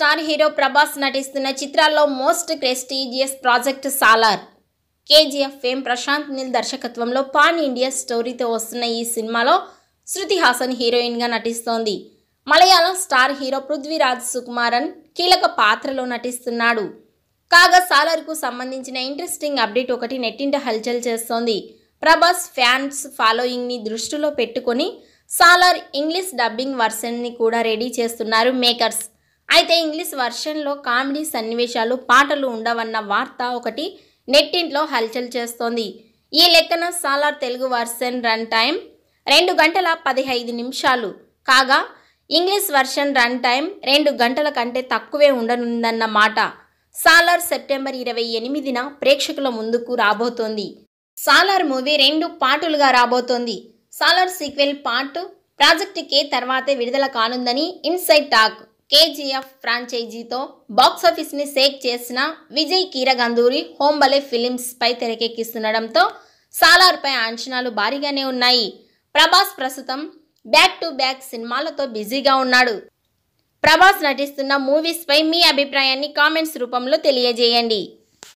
star hero Prabhas నటిస్తున్న చిత్రాల్లో most prestigious project Salaar KGF fame Prashanth Neel దర్శకత్వంలో పాన్ ఇండియా స్టోరీతో వస్తున్న ఈ సినిమాలో శృతి హాసన్ హీరోయిన్గా నటిస్తోంది మలయాళం స్టార్ హీరో పృథ్వీరాజ్ సుకుమారన్ కీలక పాత్రలో నటిస్తున్నాడు కాగా సాలర్కు సంబంధించిన ఇంట్రెస్టింగ్ అప్డేట్ ఒకటి నెట్టింట హల్చల్ చేస్తోంది ప్రభాస్ ఫ్యాన్స్ ఫాలోయింగ్ని దృష్టిలో పెట్టుకొని సాలార్ ఇంగ్లీష్ డబ్బింగ్ వర్షన్ని కూడా రెడీ చేస్తున్నారు మేకర్స్ అయితే ఇంగ్లీష్ వర్షన్లో కామెడీ సన్నివేశాలు పాటలు ఉండవన్న వార్త ఒకటి నెట్టింట్లో హల్చల్ చేస్తోంది ఈ లెక్కన Salaar Telugu version run time రెండు గంటల పదిహైదు నిమిషాలు కాగా ఇంగ్లీష్ వర్షన్ రన్ టైం రెండు గంటల కంటే తక్కువే ఉండనుందన్న మాట సాలార్ సెప్టెంబర్ ఇరవై ఎనిమిదిన ప్రేక్షకుల ముందుకు రాబోతోంది సాలార్ మూవీ రెండు పార్టులుగా రాబోతోంది Salaar sequel part project K తర్వాతే విడుదల కానుందని ఇన్సైడ్ టాక్ కేజీఎఫ్ ఫ్రాంచైజీతో బాక్సాఫీస్ని సేక్ చేసిన విజయ్ కీరగందూరి హోంబలే ఫిలిమ్స్ పై తెరకెక్కిస్తుండడంతో సాలార్పై అంచనాలు భారీగానే ఉన్నాయి ప్రభాస్ ప్రస్తుతం బ్యాక్ టు బ్యాక్ సినిమాలతో బిజీగా ఉన్నాడు ప్రభాస్ నటిస్తున్న మూవీస్పై మీ అభిప్రాయాన్ని కామెంట్స్ రూపంలో తెలియజేయండి